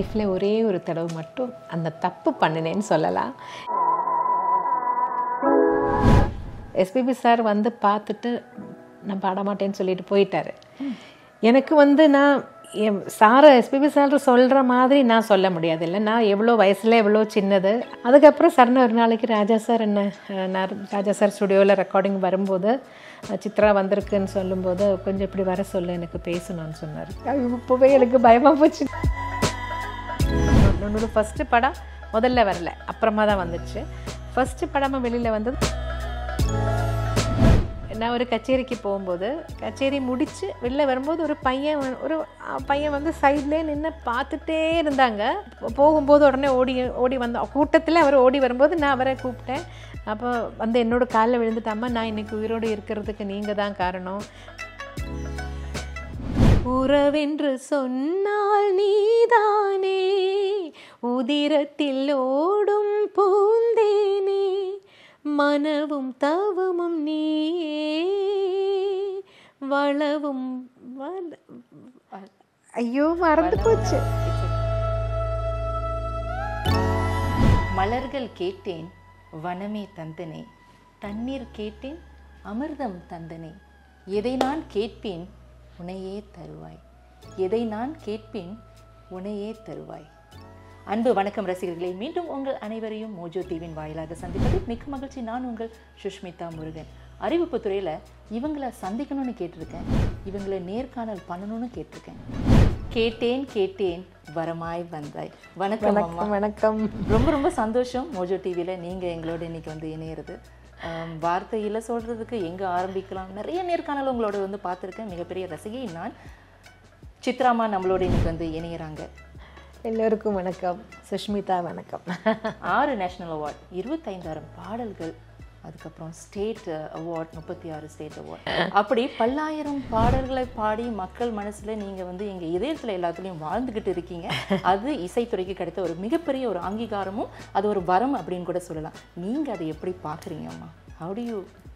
லைஃப்பில் ஒரே ஒரு தடவை மட்டும் அந்த தப்பு பண்ணினேன்னு சொல்லலாம் எஸ்பிபி சார் வந்து பார்த்துட்டு நான் பாட மாட்டேன்னு சொல்லிட்டு போயிட்டாரு எனக்கு வந்து நான் என் சாரை எஸ்பிபி சார் சொல்கிற மாதிரி நான் சொல்ல முடியாது இல்லை நான் எவ்வளோ வயசில் எவ்வளோ சின்னது அதுக்கப்புறம் சரண ஒரு நாளைக்கு ராஜா சார் என்ன அஹ், நான் ராஜா சார் ஸ்டுடியோவில் ரெக்கார்டிங் வரும்போது அஹ், சித்ரா வந்திருக்குன்னு சொல்லும்போது கொஞ்சம் இப்படி வர சொல்ல எனக்கு பேசணும்னு சொன்னார் இப்போவே எனக்கு பயமாக போச்சு என்னோட ஃபஸ்ட்டு படம் முதல்ல வரல அப்புறமா தான் வந்துச்சு ஃபஸ்ட்டு படமாக வெளியில் வந்தது நான் ஒரு கச்சேரிக்கு போகும்போது கச்சேரி முடித்து வெளில வரும்போது ஒரு பையன் வ- ஒரு அ, பையன் வந்து சைட்லேயே நின்று பார்த்துட்டே இருந்தாங்க போகும்போது உடனே ஓடி ஓடி வந்த கூட்டத்தில் அவர் ஓடி வரும்போது நான் அவரை கூப்பிட்டேன் அப்போ வந்து என்னோட காலில் விழுந்துட்டாம்மா நான் இன்னைக்கு உயிரோடு இருக்கிறதுக்கு நீங்கள் தான் காரணம் உறவென்று சொன்னால் நீதானே உதிரத்தில் ஓடும் பூந்தேனே மனவும் தவமும் நீயே வளவும் வள- ஐயோ மறந்து போச்சு மலர்கள் கேட்டேன் வனமே தந்தனே தண்ணீர் கேட்டேன் அமிர்தம் தந்தனே எதை நான் கேட்பேன் உனையே தருவாய் எதை நான் கேட்பேன் உனையே தருவாய் அன்பு வணக்கம் ரசிகர்களே மீண்டும் உங்கள் அனைவரையும் மோஜோ டிவியின் வாயிலாக சந்திப்பது மிக்க மகிழ்ச்சி நான் உங்கள் சுஷ்மிதா முருகன் அறிவிப்பு துறையில இவங்கள சந்திக்கணும்னு கேட்டிருக்கேன் இவங்கள நேர்காணல் பண்ணணும்னு கேட்டிருக்கேன் கேட்டேன் கேட்டேன் வரமாய் வந்தாய் வணக்கம் அம்மா வணக்கம் வணக்கம் ரொம்ப ரொம்ப சந்தோஷம் மோஜோ டிவியில் நீங்கள் எங்களோட இன்னைக்கு வந்து இணையிறது ஆம், வார்த்தையில் சொல்கிறதுக்கு எங்கே ஆரம்பிக்கலாம் நிறைய நேர்காணல் உங்களோட வந்து பார்த்துருக்கேன் மிகப்பெரிய ரசிகை நான் சித்ராமா நம்மளோட இன்னைக்கு வந்து இணையறாங்க எல்லோருக்கும் வணக்கம் சுஷ்மிதா வணக்கம் ஆறு நேஷனல் அவார்ட் இருபத்தைந்தாயிரம் பாடல்கள் அதுக்கப்புறம் ஸ்டேட் அவார்ட் முப்பத்தி ஆறு ஸ்டேட் அவார்ட் அப்படி பல்லாயிரம் பாடல்களை பாடி மக்கள் மனசுல நீங்க வந்து எங்க இதயத்துல எல்லாத்துலயும் வாழ்ந்துகிட்டு இருக்கீங்க அது இசைத்துறைக்கு கிடைத்த ஒரு மிகப்பெரிய ஒரு அங்கீகாரமும் அது ஒரு வரம் அப்படின்னு கூட சொல்லலாம் நீங்க அதை எப்படி பாக்குறீங்க அம்மா ஹவு டு யூ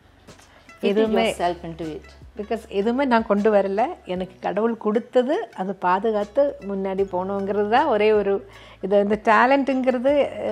எதுவுமே செல்ஃப் இன்டு இட் பிகாஸ் எதுவுமே நான் கொண்டு வரல எனக்கு கடவுள் கொடுத்தது அது பாதுகாத்து முன்னாடி போகணுங்கிறது தான் ஒரே ஒரு இது இந்த டேலண்ட்டுங்கிறது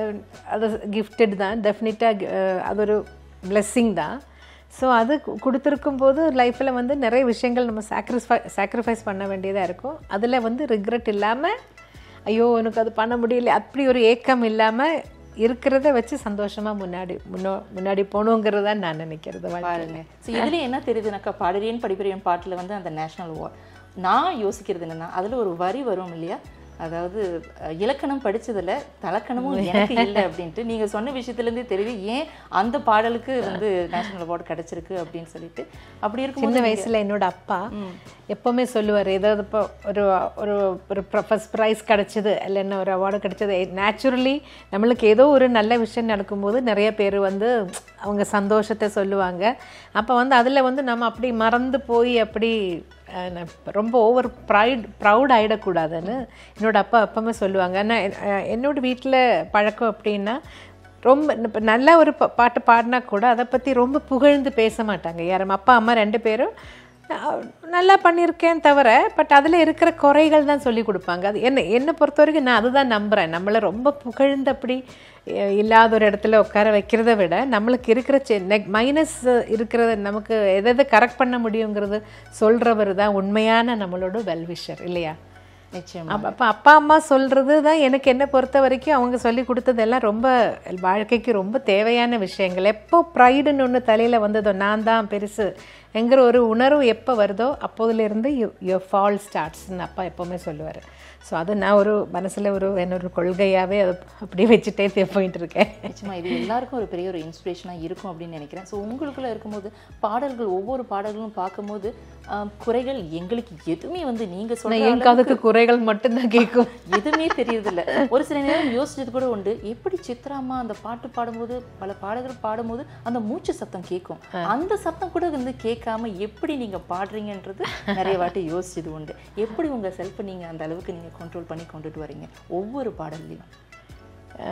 அது கிஃப்டட் தான் டெஃபினட்டாக அது ஒரு blessing தான் ஸோ அது கு- கொடுத்திருக்கும் போது லைஃப்பில் வந்து நிறைய விஷயங்கள் நம்ம சாக்ரிஃபை சாக்ரிஃபைஸ் பண்ண வேண்டியதாக இருக்கும் அதில் வந்து ரிக்ரெட் இல்லாமல் ஐயோ எனக்கு அது பண்ண முடியல அப்படி ஒரு ஏக்கம் இல்லாமல் இருக்கிறத வச்சு சந்தோஷமாக முன்னாடி முன்னோ முன்னாடி போகணுங்கிறது தான் நான் நினைக்கிறது வாழ்க்கை பாருங்க ஸோ இதுல என்ன தெரியுதுனாக்கா பாடுறேன் படிப்பறியன் பாட்டுல வந்து அந்த நேஷனல் அவார்ட் நான் யோசிக்கிறது என்னன்னா அதுல ஒரு வரி வரும் இல்லையா அதாவது அஹ், இலக்கணம் படிச்சதுல தலக்கணமும் எனக்கு இல்லை அப்படின்ட்டு நீங்க சொன்ன விஷயத்துல இருந்தே தெரியுது ஏன் அந்த பாடலுக்கு வந்து நேஷனல் அவார்டு கிடைச்சிருக்கு அப்படின்னு சொல்லிட்டு அப்படி இருக்கும்போது சின்ன வயசுல என்னோட அப்பா எப்பவுமே சொல்லுவார் ஏதாவது இப்போ ஒரு ஒரு ஒரு ஃபர்ஸ்ட் ப்ரைஸ் கிடைச்சது இல்லைன்னா ஒரு அவார்டு கிடைச்சது நேச்சுரலி நம்மளுக்கு ஏதோ ஒரு நல்ல விஷயம் நடக்கும்போது நிறைய பேர் வந்து அவங்க சந்தோஷத்தை சொல்லுவாங்க அப்போ வந்து அதில் வந்து நம்ம அப்படி மறந்து போய் அப்படி அஹ், நான் ரொம்ப ஓவர் ப்ரைட் ப்ரௌட் ஆகிடக்கூடாதுன்னு என்னோட அப்பா எப்பவுமே சொல்லுவாங்க ஆனால் என்னோட வீட்டில் பழக்கம் அப்படின்னா ரொம்ப இப்போ நல்ல ஒரு பா- பாட்டு பாடினா கூட அதை பற்றி ரொம்ப புகழ்ந்து பேச மாட்டாங்க யாரும் அப்பா அம்மா ரெண்டு பேரும் அஹ், நல்லா பண்ணியிருக்கேன் தவிர பட் அதில் இருக்கிற குறைகள் தான் சொல்லி கொடுப்பாங்க அது என்ன என்னை பொறுத்த வரைக்கும் நான் அதுதான் நம்புகிறேன் நம்மளை ரொம்ப புகழ்ந்து அப்படி அஹ், இல்லாத ஒரு இடத்துல உட்கார வைக்கிறத விட நம்மளுக்கு இருக்கிற மைனஸ் இருக்கிறத நமக்கு எதை எதை கரெக்ட் பண்ண முடியுங்கிறது சொல்கிறவர் தான் உண்மையான நம்மளோட வெல்விஷர் இல்லையா நிச்சயம் அப்போ அப்போ அப்பா அம்மா சொல்கிறது தான் எனக்கு என்ன பொறுத்த வரைக்கும் அவங்க சொல்லி கொடுத்ததெல்லாம் ரொம்ப வாழ்க்கைக்கு ரொம்ப தேவையான விஷயங்கள் எப்போ ப்ரைடுன்னு ஒன்று தலையில் வந்ததோ நான் தான் பெருசு என்கிற ஒரு உணர்வு எப்போ வருதோ அப்போதுலேருந்து யூ யோ ஃபால் ஸ்டார்ட்ஸ்னு அப்பா எப்போவுமே சொல்லுவார் ஸோ அது நான் ஒரு மனசில் ஒரு என்னோட கொள்கையாகவே அதை அப்படியே வச்சுட்டே தே- போயிட்டு இருக்கேன் நிச்சயமா இது எல்லாருக்கும் ஒரு பெரிய ஒரு இன்ஸ்பிரேஷனாக இருக்கும் அப்படின்னு நினைக்கிறேன் ஸோ உங்களுக்குள்ள இருக்கும்போது பாடல்கள் ஒவ்வொரு பாடல்களும் பார்க்கும்போது ஆம், குறைகள் எங்களுக்கு எதுவுமே வந்து நீங்க நான் சொன்ன என் காதுக்கு குறைகள் மட்டும்தான் கேட்கும் எதுவுமே தெரியறதில்ல ஒரு சில நேரம் யோசிச்சது கூட உண்டு எப்படி சித்ராமா அந்த பாட்டு பாடும்போது பல பாடல்கள் பாடும்போது அந்த மூச்சு சத்தம் கேட்கும் அந்த சத்தம் கூட வந்து கேட்காம எப்படி நீங்க பாடுறீங்கன்றது நிறைய வாட்டி யோசிச்சது உண்டு எப்படி உங்க செல்ஃபை நீங்க அந்த அளவுக்கு நீங்க கண்ட்ரோல் பண்ணி கொண்டுட்டு வரீங்க ஒவ்வொரு பாடல்லையும்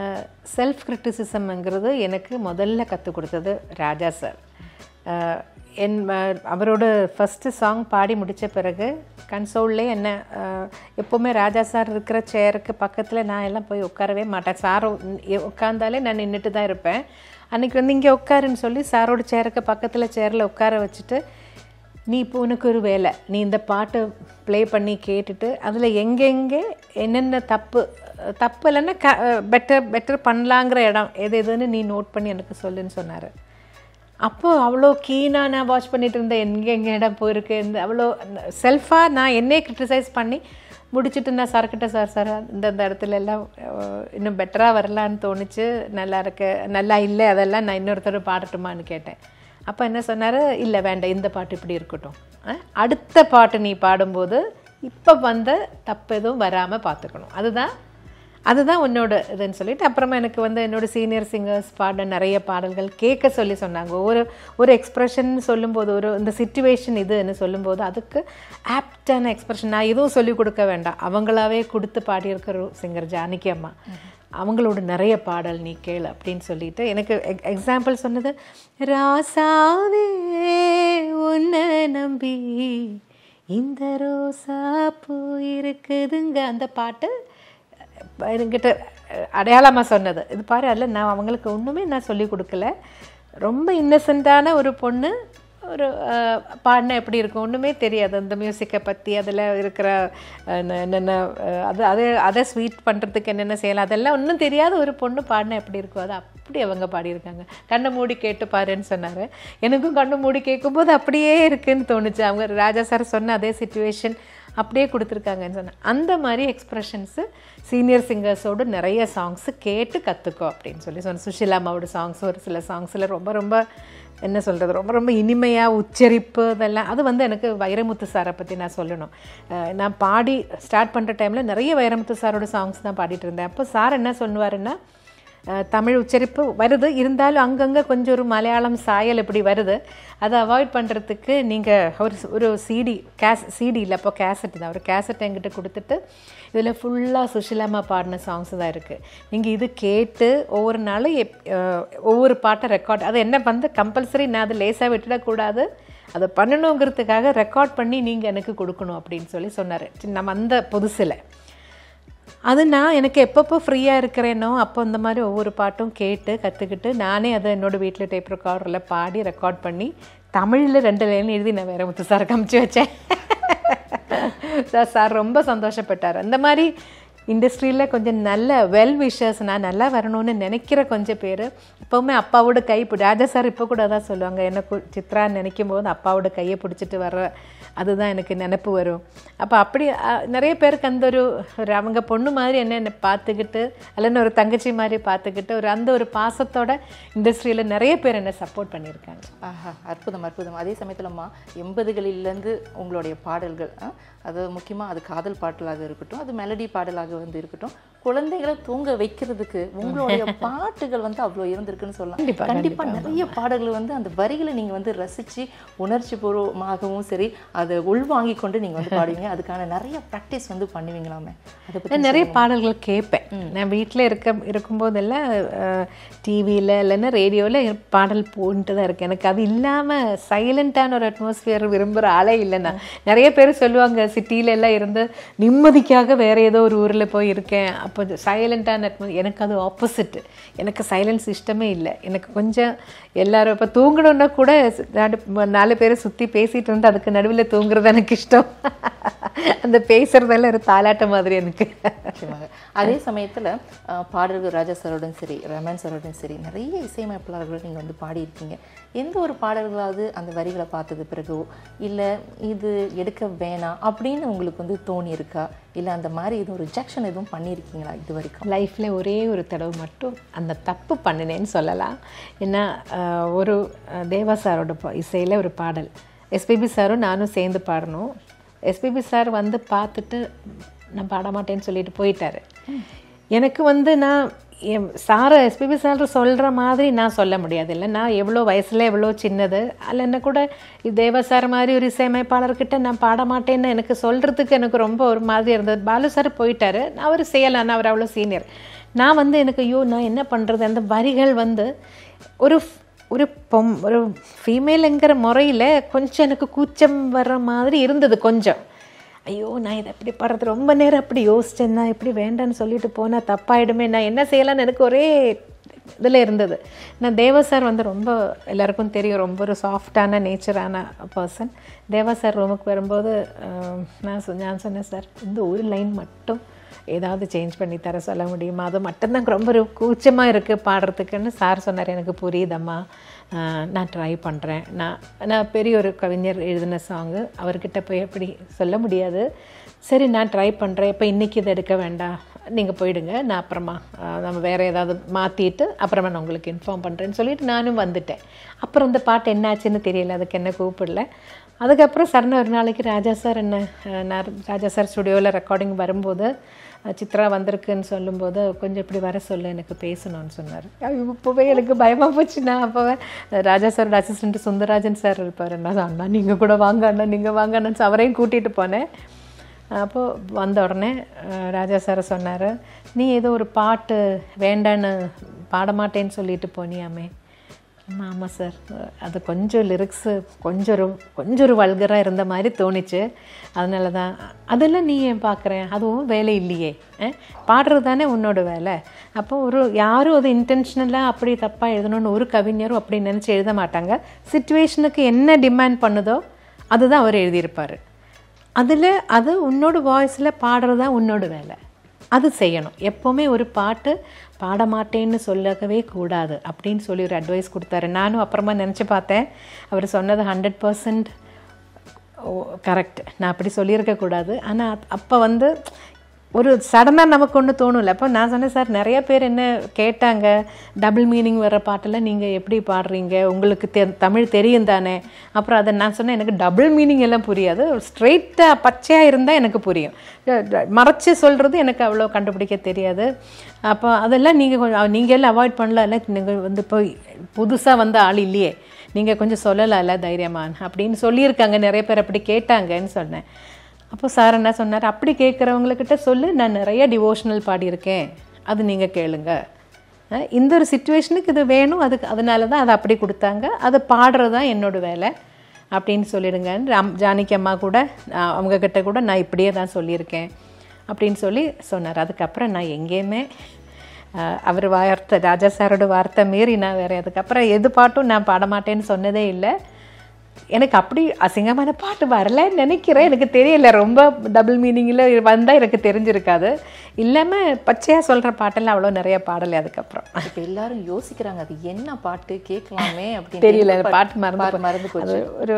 செல்ஃப் கிரிட்டிசிசம்ங்கிறது எனக்கு முதல்ல கற்றுக் கொடுத்தது ராஜா சார் என் ம- அவரோட ஃபஸ்ட்டு சாங் பாடி முடித்த பிறகு கன்சோல்லே என்ன அஹ், எப்போவுமே ராஜா சார் இருக்கிற சேருக்கு பக்கத்தில் நான் எல்லாம் போய் உட்காரவே மாட்டேன் சார் உட்காந்தாலே நான் நின்றுட்டு தான் இருப்பேன் அன்றைக்கி வந்து இங்கே உட்காருன்னு சொல்லி சாரோட சேருக்கு பக்கத்தில் சேரில் உட்கார வச்சுட்டு நீ இப்போ உனக்கு ஒரு வேலை நீ இந்த பாட்டை ப்ளே பண்ணி கேட்டுட்டு அதில் எங்கெங்கே என்னென்ன தப்பு தப்பு இல்லைன்னா க பெட்டர் பெட்டர் பண்ணலாங்கிற இடம் எது எதுன்னு நீ நோட் பண்ணி எனக்கு சொல்லுன்னு சொன்னார் அப்போ அவ்வளோ கீனாக நான் வாட்ச் பண்ணிட்டு இருந்தேன் எங்கே எங்கே இடம் போயிருக்கு இந்த அவ்வளோ செல்ஃபாக நான் என்னே கிரிட்டிசைஸ் பண்ணி முடிச்சுட்டு நான் சார்கிட்ட சார் சார் இந்த இந்த இடத்துல எல்லாம் அஹ், இன்னும் பெட்டராக வரலான்னு தோணுச்சு நல்லா இருக்கு நல்லா இல்லை அதெல்லாம் நான் இன்னொருத்தர் பாடட்டுமான்னு கேட்டேன் அப்போ என்ன சொன்னார் இல்லை வேண்டாம் இந்த பாட்டு இப்படி இருக்கட்டும் அஹ், அடுத்த பாட்டு நீ பாடும்போது இப்போ வந்த தப்பு எதுவும் வராமல் பார்த்துக்கணும் அதுதான் அதுதான் உன்னோட இதுன்னு சொல்லிட்டு அப்புறமா எனக்கு வந்து என்னோட சீனியர் சிங்கர்ஸ் பாட நிறைய பாடல்கள் கேட்க சொல்லி சொன்னாங்க ஒரு ஒரு எக்ஸ்ப்ரெஷன் சொல்லும்போது ஒரு இந்த சுச்சுவேஷன் இதுன்னு சொல்லும்போது அதுக்கு ஆப்டான எக்ஸ்ப்ரெஷன் நான் எதுவும் சொல்லிக் கொடுக்க வேண்டாம் அவங்களாவே கொடுத்து பாடியிருக்கிற சிங்கர் ஜானகி அம்மா அவங்களோட நிறைய பாடல் நீ கேளு அப்படின்னு சொல்லிட்டு எனக்கு எக்ஸாம்பிள் சொன்னது ராசாவே உன்னை நம்பி இந்த ரோசா பூ இருக்குதுங்க அந்த பாட்டு என்கிட்ட அடையாளமாக சொன்னது இது பாரு அதில் நான் அவங்களுக்கு ஒன்றுமே நான் சொல்லி கொடுக்கல ரொம்ப இன்னசென்ட்டான ஒரு பொண்ணு ஒரு அஹ், பாடினா எப்படி இருக்கும் ஒன்றுமே தெரியாது அந்த மியூசிக்கை பற்றி அதில் இருக்கிற அஹ், என்ன- என்னென்ன அஹ், அது அதை அதை ஸ்வீட் பண்ணுறதுக்கு என்னென்ன செய்யலாம் அதெல்லாம் ஒன்றும் தெரியாத ஒரு பொண்ணு பாடினா எப்படி இருக்கும் அது அப்படி அவங்க பாடியிருக்காங்க கண்ணை மூடி கேட்டு பாருன்னு சொன்னார் எனக்கும் கண்ணை மூடி கேட்கும்போது அப்படியே இருக்குன்னு தோணுச்சு அவங்க ராஜா சார் சொன்ன அதே சுச்சுவேஷன் அப்படியே கொடுத்துருக்காங்கன்னு சொன்னேன் அந்த மாதிரி எக்ஸ்ப்ரெஷன்ஸு சீனியர் சிங்கர்ஸோடு நிறைய சாங்ஸு கேட்டு கற்றுக்கோ அப்படின்னு சொல்லி சொன்னேன் சுஷிலா அம்மாவோட சாங்ஸ் ஒரு சில சாங்ஸில் ரொம்ப ரொம்ப என்ன சொல்கிறது ரொம்ப ரொம்ப இனிமையாக உச்சரிப்பு இதெல்லாம் அது வந்து எனக்கு வைரமுத்து சாரை பற்றி நான் சொல்லணும் அஹ் நான் பாடி ஸ்டார்ட் பண்ணுற டைமில் நிறைய வைரமுத்து சாரோட சாங்ஸ் தான் பாடிட்டு இருந்தேன் அப்போ சார் என்ன சொல்லுவாருன்னா அஹ் தமிழ் உச்சரிப்பு வருது இருந்தாலும் அங்கங்கே கொஞ்சம் ஒரு மலையாளம் சாயல் இப்படி வருது அதை அவாய்ட் பண்ணுறதுக்கு நீங்கள் ஒரு ஒரு சிடி கேஸ் சிடி இல்லை அப்போ கேசட் தான் ஒரு கேசட் என்கிட்ட கொடுத்துட்டு இதில் ஃபுல்லாக சுஷிலாமா பாடின சாங்ஸ் தான் இருக்குது நீங்கள் இது கேட்டு ஒவ்வொரு நாளும் எப் அஹ் ஒவ்வொரு பாட்டை ரெக்கார்ட் அது என்ன வந்து கம்பல்சரி நான் அதை லேசாக விட்டுடக்கூடாது அதை பண்ணணுங்கிறதுக்காக ரெக்கார்ட் பண்ணி நீங்கள் எனக்கு கொடுக்கணும் அப்படின்னு சொல்லி சொன்னார் நம்ம அந்த புதுசில் அது நான் எனக்கு எப்பப்போ ஃப்ரீயாக இருக்கிறேனோ அப்போ இந்த மாதிரி ஒவ்வொரு பாட்டும் கேட்டு கற்றுக்கிட்டு நானே அதை என்னோட வீட்டில் டேப் ரெக்கார்டரில் பாடி ரெக்கார்ட் பண்ணி தமிழில் ரெண்டு லைன் எழுதி நான் வேற முத்து சார் காமிச்சு வச்சேன் சார் சார் ரொம்ப சந்தோஷப்பட்டார் அந்த மாதிரி இண்டஸ்ட்ரியில் கொஞ்சம் நல்ல வெல் விஷர்ஸ் நான் நல்லா வரணும்னு நினைக்கிற கொஞ்சம் பேர் எப்போவுமே அப்பாவோட கை பிடி ராஜா சார் இப்போ கூட அதான் சொல்லுவாங்க எனக்கு சித்ரா நினைக்கும் போது அப்பாவோட கையை பிடிச்சிட்டு வர்ற அதுதான் எனக்கு நினப்பு வரும் அப்போ அப்படி அஹ், நிறைய பேருக்கு அந்த ஒரு ஒரு அவங்க பொண்ணு மாதிரி என்ன என்னை பார்த்துக்கிட்டு அல்லன்னு ஒரு தங்கச்சி மாதிரி பார்த்துக்கிட்டு ஒரு அந்த ஒரு பாசத்தோட இண்டஸ்ட்ரியில் நிறைய பேர் என்னை சப்போர்ட் பண்ணியிருக்காங்க ஆஹா அற்புதம் அற்புதம் அதே சமயத்துலம்மா எண்பதுகளிலேருந்து உங்களுடைய பாடல்கள் ஆ, அது முக்கியமாக அது காதல் பாடலாக இருக்கட்டும் அது மெலடி பாடலாக வந்து இருக்கட்டும் குழந்தைகளை தூங்க வைக்கிறதுக்கு உங்களுடைய பாட்டுகள் வந்து அவ்வளோ இருந்திருக்குன்னு சொல்லலாம் கண்டிப்பா, கண்டிப்பா நிறைய பாடல்கள் வந்து அந்த வரிகளை நீங்க வந்து ரசிச்சு உணர்ச்சி பூர்வமாகவும் சரி அதை உள்வாங்கி கொண்டு நீங்க வந்து பாடுவீங்க அதுக்கான நிறைய ப்ராக்டிஸ் வந்து பண்ணுவீங்களாமே அதை பத்தி நான் நிறைய பாடல்கள் கேட்பேன் நான் வீட்டில் இருக்க இருக்கும்போதெல்லாம் டிவியில் இல்லைன்னா ரேடியோவில் பாடல் போன்ட்டு தான் இருக்கேன் எனக்கு அது இல்லாமல் சைலண்ட்டான ஒரு அட்மாஸ்பியர் விரும்புகிற ஆளே இல்லை நான் நிறைய பேர் சொல்லுவாங்க சிட்டியில எல்லாம் இருந்து நிம்மதிக்காக வேற ஏதோ ஒரு ஊரில் போய் இருக்கேன் அப்போ சைலண்ட்டான அட்மாஸ் எனக்கு அது ஆப்போசிட் எனக்கு சைலன்ஸ் இஷ்டமே இல்லை எனக்கு கொஞ்சம் எல்லாரும் இப்போ தூங்கணுன்னா கூட நாலு நாலு பேரை சுற்றி பேசிட்டு இருந்து அதுக்கு நடுவில் தூங்குறது எனக்கு இஷ்டம் அந்த பேசுறதெல்லாம் ஒரு தாலாட்ட மாதிரி எனக்கு நிச்சயமாக அதே சமயத்துல அஹ், பாடல்கள் ராஜா சாரோடும் சரி ரமன் சாரோடும் சரி நிறைய இசையமைப்பாளர்கள் நீங்க வந்து பாடியிருக்கீங்க எந்த ஒரு பாடல்களாவது அந்த வரிகளை பார்த்தது பிறகோ இல்ல இது எடுக்க வேணாம் அப்படின்னு உங்களுக்கு வந்து தோணி இருக்கா இல்ல அந்த மாதிரி இது ஒரு ரிஜெக்ஷன் எதுவும் பண்ணியிருக்கீங்களா இது வரைக்கும் லைஃப்பில் ஒரே ஒரு தடவை மட்டும் அந்த தப்பு பண்ணினேன்னு சொல்லலாம் ஏன்னா ஆஹ், ஒரு ஆஹ், தேவா சாரோட பா- இசையில் ஒரு பாடல் எஸ்பிபி சாரும் நானும் சேர்ந்து பாடணும் எஸ்பிபி சார் வந்து பார்த்துட்டு நான் பாட மாட்டேன்னு சொல்லிட்டு போயிட்டாரு எனக்கு வந்து நான் என் சாரை எஸ்பிபி சார் சொல்கிற மாதிரி நான் சொல்ல முடியாது இல்லை நான் எவ்வளோ வயசில் எவ்வளோ சின்னது அதில் என்ன கூட இது தேவா சார் மாதிரி ஒரு இசையமைப்பாளர்கிட்ட நான் பாட மாட்டேன்னு எனக்கு சொல்கிறதுக்கு எனக்கு ரொம்ப ஒரு மாதிரி இருந்தது பாலு சார் போயிட்டாரு நான் அவர் செய்யலாம் நான் அவர் அவ்வளோ சீனியர் நான் வந்து எனக்கு ஐயோ நான் என்ன பண்ணுறது அந்த வரிகள் வந்து ஒரு ஒரு பொம் ஒரு ஃபீமேலுங்கிற முறையில் கொஞ்சம் எனக்கு கூச்சம் வர்ற மாதிரி இருந்தது கொஞ்சம் ஐயோ நான் இதை எப்படி பாடுறது ரொம்ப நேரம் அப்படி யோசிச்சேன் நான் எப்படி வேண்டான்னு சொல்லிட்டு போனால் தப்பாயிடுமே நான் என்ன செய்யலாம்னு எனக்கு ஒரே இதில் இருந்தது நான் தேவா சார் வந்து ரொம்ப எல்லாருக்கும் தெரியும் ரொம்ப ஒரு சாஃப்டான நேச்சரான பர்சன் தேவா சார் ரூமுக்கு வரும்போது அஹ், நான் சொ- நான் சொன்னேன் சார் இந்த ஒரு லைன் மட்டும் ஏதாவது சேஞ்ச் பண்ணி தர சொல்ல முடியுமா அது மட்டும்தான் ரொம்ப ஒரு கூச்சமாக இருக்குது பாடுறதுக்குன்னு சார் சொன்னார் எனக்கு புரியுதம்மா ஆஹ் நான் ட்ரை பண்ணுறேன் நான் நான் பெரிய ஒரு கவிஞர் எழுதின சாங்கு அவர்கிட்ட போய் எப்படி சொல்ல முடியாது சரி நான் ட்ரை பண்ணுறேன் இப்போ இன்றைக்கி இதை எடுக்க வேண்டாம் நீங்கள் போயிடுங்க நான் அப்புறமா ஆஹ் நம்ம வேறு ஏதாவது மாற்றிட்டு அப்புறமா நான் உங்களுக்கு இன்ஃபார்ம் பண்ணுறேன்னு சொல்லிட்டு நானும் வந்துட்டேன் அப்புறம் இந்த பாட்டு என்னாச்சுன்னு தெரியல அதுக்கு என்ன கூப்பிடல அதுக்கப்புறம் சரண ஒரு நாளைக்கு ராஜா சார் என்ன அஹ், நான் ராஜா சார் ஸ்டுடியோவில் ரெக்கார்டிங் வரும்போது அஹ், சித்ரா வந்திருக்குன்னு சொல்லும்போது கொஞ்சம் இப்படி வர சொல்ல எனக்கு பேசணும்னு சொன்னார் இப்போவே எனக்கு பயமாக போச்சு நான் அப்போவே ராஜா சாரோட அசிஸ்டண்ட் சுந்தரராஜன் சார் இருப்பார் என்ன அண்ணா நீங்கள் கூட வாங்க அண்ணா நீங்கள் வாங்க அண்ணான்னு அவரையும் கூட்டிகிட்டு போனேன் அப்போது வந்த உடனே அஹ், ராஜா சார் சொன்னார் நீ ஏதோ ஒரு பாட்டு வேண்டான்னு பாட மாட்டேன்னு சொல்லிட்டு போனியாமே ஆமாம் ஆமாம் சார் அது கொஞ்சம் லிரிக்ஸு கொஞ்சம் ஒரு கொஞ்சம் ஒரு வல்கராக இருந்த மாதிரி தோணுச்சு அதனால தான் அதெல்லாம் நீ ஏன் பார்க்குறேன் அதுவும் வேலை இல்லையே அஹ்? பாடுறது தானே உன்னோட வேலை அப்போ ஒரு யாரும் அது இன்டென்ஷனலாக அப்படி தப்பாக எழுதணும்னு ஒரு கவிஞரும் அப்படி நினச்சி எழுத மாட்டாங்க சுச்சுவேஷனுக்கு என்ன டிமாண்ட் பண்ணுதோ அதுதான் அவர் எழுதியிருப்பார் அதில் அது உன்னோட வாய்ஸில் பாடுறது தான் உன்னோட வேலை அது செய்யணும் எப்போவுமே ஒரு பாட்டு பாட மாட்டேன்னு சொல்லவே கூடாது அப்படின்னு சொல்லி ஒரு அட்வைஸ் கொடுத்தாரு நானும் அப்புறமா நினச்சி பார்த்தேன் அவர் சொன்னது ஹண்ட்ரட் பர்சன்ட் ஓ கரெக்ட் நான் அப்படி சொல்லியிருக்க கூடாது ஆனால் அப்போ வந்து ஒரு சடனாக நமக்கு ஒன்று தோணும்ல அப்போ நான் சொன்னேன் சார் நிறைய பேர் என்ன கேட்டாங்க டபுள் மீனிங் வர பாட்டெல்லாம் நீங்கள் எப்படி பாடுறீங்க உங்களுக்கு தெ தமிழ் தெரியும் தானே அப்புறம் அதை நான் சொன்னேன் எனக்கு டபுள் மீனிங் எல்லாம் புரியாது ஸ்ட்ரெயிட்டாக பச்சையாக இருந்தால் எனக்கு புரியும் மறைச்சு சொல்கிறது எனக்கு அவ்வளோ கண்டுபிடிக்க தெரியாது அப்போ அதெல்லாம் நீங்கள் கொஞ்சம் நீங்கள் எல்லாம் அவாய்ட் பண்ணல இல்லை நீங்கள் வந்து இப்போ புதுசாக வந்த ஆள் இல்லையே நீங்கள் கொஞ்சம் சொல்லலாம்ல தைரியமான் அப்படின்னு சொல்லியிருக்காங்க நிறைய பேர் அப்படி கேட்டாங்கன்னு சொன்னேன் அப்போ சார் என்ன சொன்னார் அப்படி கேட்குறவங்கக்கிட்ட சொல்லு நான் நிறைய டிவோஷனல் பாடியிருக்கேன் அது நீங்கள் கேளுங்க அஹ் இந்த ஒரு சுச்சுவேஷனுக்கு இது வேணும் அதுக்கு அதனால தான் அதை அப்படி கொடுத்தாங்க அதை பாடுறது தான் என்னோட வேலை அப்படின்னு சொல்லிடுங்கன்னு ராம் ஜானகி அம்மா கூட அஹ் அவங்க கிட்ட கூட நான் இப்படியே தான் சொல்லியிருக்கேன் அப்படின்னு சொல்லி சொன்னார் அதுக்கப்புறம் நான் எங்கேயுமே அஹ் அவர் வார்த்தை ராஜா சாரோட வார்த்தை மீறி நான் வேறு அதுக்கப்புறம் எது பாட்டும் நான் பாட மாட்டேன்னு சொன்னதே இல்லை எனக்கு அப்படி அசிங்கமான பாட்டு வரலன்னு நினைக்கிறேன் எனக்கு தெரியல ரொம்ப டபுள் மீனிங்கில் வந்தால் எனக்கு தெரிஞ்சிருக்காது இல்லாமல் பச்சையாக சொல்கிற பாட்டெல்லாம் அவ்வளோ நிறைய பாடலை அதுக்கப்புறம் இப்ப எல்லாரும் யோசிக்கிறாங்க அது என்ன பாட்டு கேட்கலாமே அப்படின்னு தெரியல அந்த பாட்டு மறந்து பாட்டு மறந்து அது போச்சு ஒரு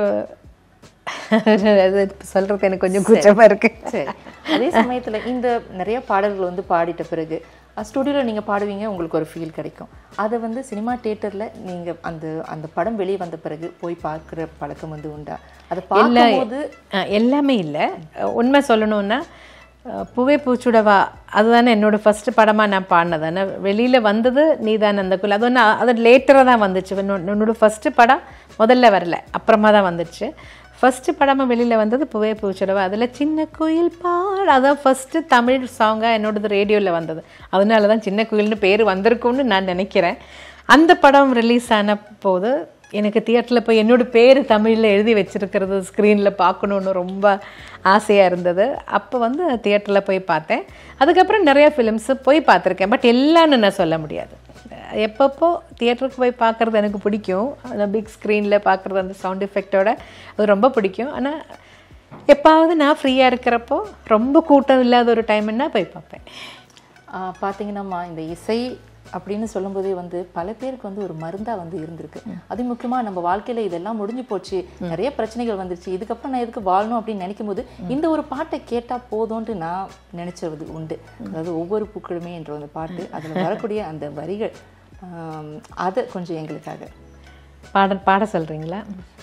அது சொல்கிறதுக்கு எனக்கு கொஞ்சம் கூச்சமாக இருக்குது சரி அதே சமயத்துல இந்த நிறைய பாடல்கள் வந்து பாடிட்ட பிறகு ஸ்டுடியோவில் நீங்கள் பாடுவீங்க உங்களுக்கு ஒரு ஃபீல் கிடைக்கும் அதை வந்து சினிமா தியேட்டரில் நீங்கள் அந்த அந்த படம் வெளியே வந்த பிறகு போய் பார்க்குற பழக்கம் வந்து உண்டா அதை பார்க்கும்போது ஆ, எல்லாமே இல்லை உண்மை சொல்லணும்னா அஹ், பூவே பூச்சுடவா அதுதானே என்னோட ஃபர்ஸ்ட் படமாக நான் பாடினது ஆனால் வெளியில் வந்தது நீதான் அந்த குல் அது ஒன்று அது லேட்டராக தான் வந்துச்சு என்னோட- என்னோட ஃபஸ்ட்டு படம் முதல்ல வரல அப்புறமா தான் வந்துச்சு ஃபஸ்ட்டு படமாக வெளியில் வந்தது பூவே பூச்சுடவா அதில் சின்ன குயில் பாடு அதான் ஃபஸ்ட்டு தமிழ் சாங்காக என்னோடது ரேடியோவில் வந்தது அதனால தான் சின்ன குயில்னு பேர் வந்திருக்கும்னு நான் நினைக்கிறேன் அந்த படம் ரிலீஸ் ஆன போது எனக்கு தியேட்டரில் போய் என்னோட பேர் தமிழில் எழுதி வச்சிருக்கிறது ஸ்க்ரீனில் பார்க்கணுன்னு ரொம்ப ஆசையாக இருந்தது அப்போ வந்து தியேட்டரில் போய் பார்த்தேன் அதுக்கப்புறம் நிறைய ஃபிலிம்ஸு போய் பார்த்துருக்கேன் பட் எல்லாம்னு நான் சொல்ல முடியாது எப்பப்போ தியேட்டருக்கு போய் பார்க்குறது எனக்கு பிடிக்கும் அந்த பிக் ஸ்க்ரீனில் பார்க்குறது அந்த சவுண்ட் எஃபெக்டோட அது ரொம்ப பிடிக்கும் ஆனால் எப்பாவது நான் ஃப்ரீயாக இருக்கிறப்போ ரொம்ப கூட்டம் இல்லாத ஒரு டைம்னா போய் பார்ப்பேன் ஆஹ் பாத்தீங்கன்னாம்மா இந்த இசை அப்படின்னு சொல்லும்போதே வந்து பல பேருக்கு வந்து ஒரு மருந்தா வந்து இருந்திருக்கு அது முக்கியமா நம்ம வாழ்க்கையில இதெல்லாம் முடிஞ்சு போச்சு நிறைய பிரச்சனைகள் வந்துருச்சு இதுக்கப்புறம் நான் எதுக்கு வாழணும் அப்படின்னு நினைக்கும் போது இந்த ஒரு பாட்டை கேட்டா போதும்ன்ட்டு நான் நினைச்சது உண்டு அதாவது ஒவ்வொரு பூக்களுமே என்ற அந்த பாட்டு அதுல வரக்கூடிய அந்த வரிகள் ஆம், அதை கொஞ்சம் எங்களுக்காக பாட பாட சொல்கிறீங்களா